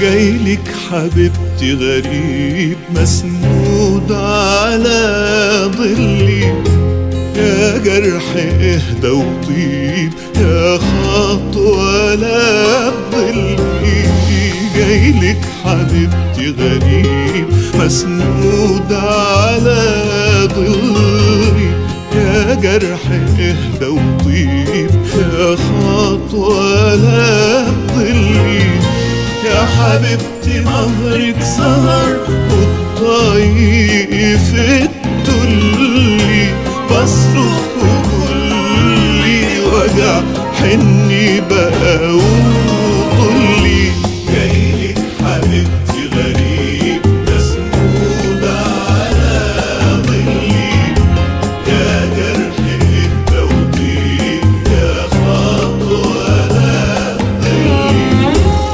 جايلك حبيبتي غريب مسنود على ظلي يا جرح اهدى وطيب يا خطوة لا تضلي جايلك حبيبتي غريب مسنود على ظلي يا جرح اهدى وطيب يا خطوة لا تضلي يا حبيبتي نهرك سهر والطيف التلي بصرخ وكلي وجع حني بقى وطلي جايلك حبيبتي غريب مسنود على ظلي يا جرح اهدى وطيب يا خطوة لا تضلي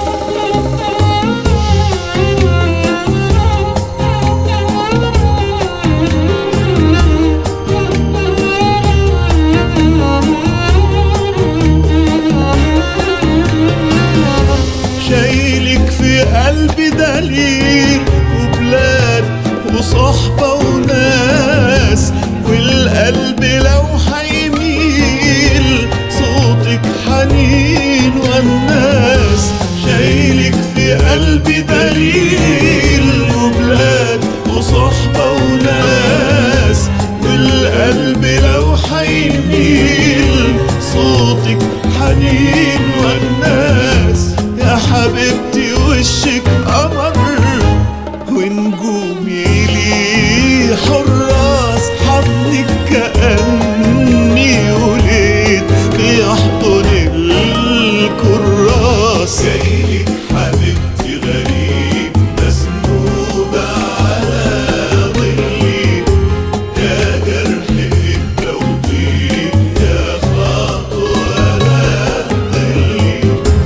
شايلك في قلبي دليل وبلاد وصحبة وناس والقلب لو حيميل صوتك حنين والناس شايلك في قلبي دليل وبلاد وصحبة وناس والقلب لو حيميل صوتك حنين والناس يا حبيبتي وشك قمر ونجومي لي حراس حضنك كأني وليد بيحضن الكراس جايلك حبيبتي غريب مسنود على ظلي يا جرح انت وطيب يا خطوة لا تضلي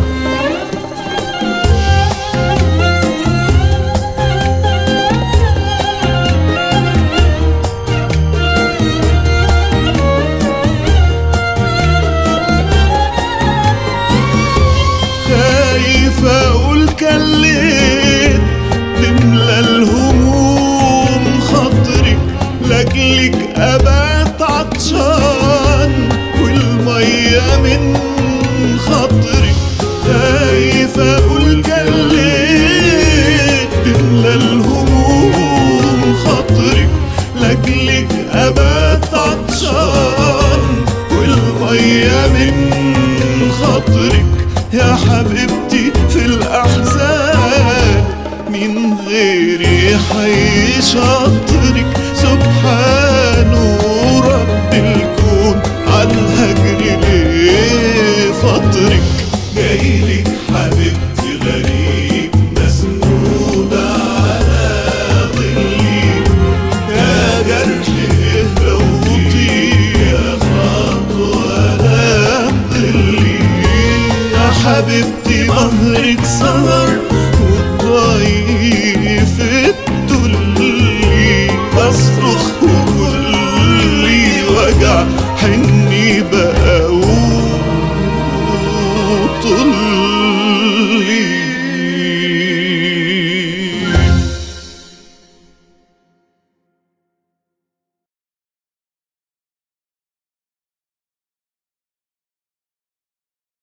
خايف اقول كليت تملى الهموم خاطري لاجلك ابات عطشان والميه من خاطري خايف اقول كليت تملى الهموم خاطري لاجلك ابات عطشان والميه من خاطرك يا حبيبتي في الأحزان من غيري حيشاطرك سبحانه رب الكون عالهجر ليه فطرك جايلك حبيبتي غريب مسنود على ظلي يا جرح اهدى وطيب يا خطوة لا تضلي يا حبيبتي ظهرك سهر والضيف التلي بصرخ وكلي وجع حن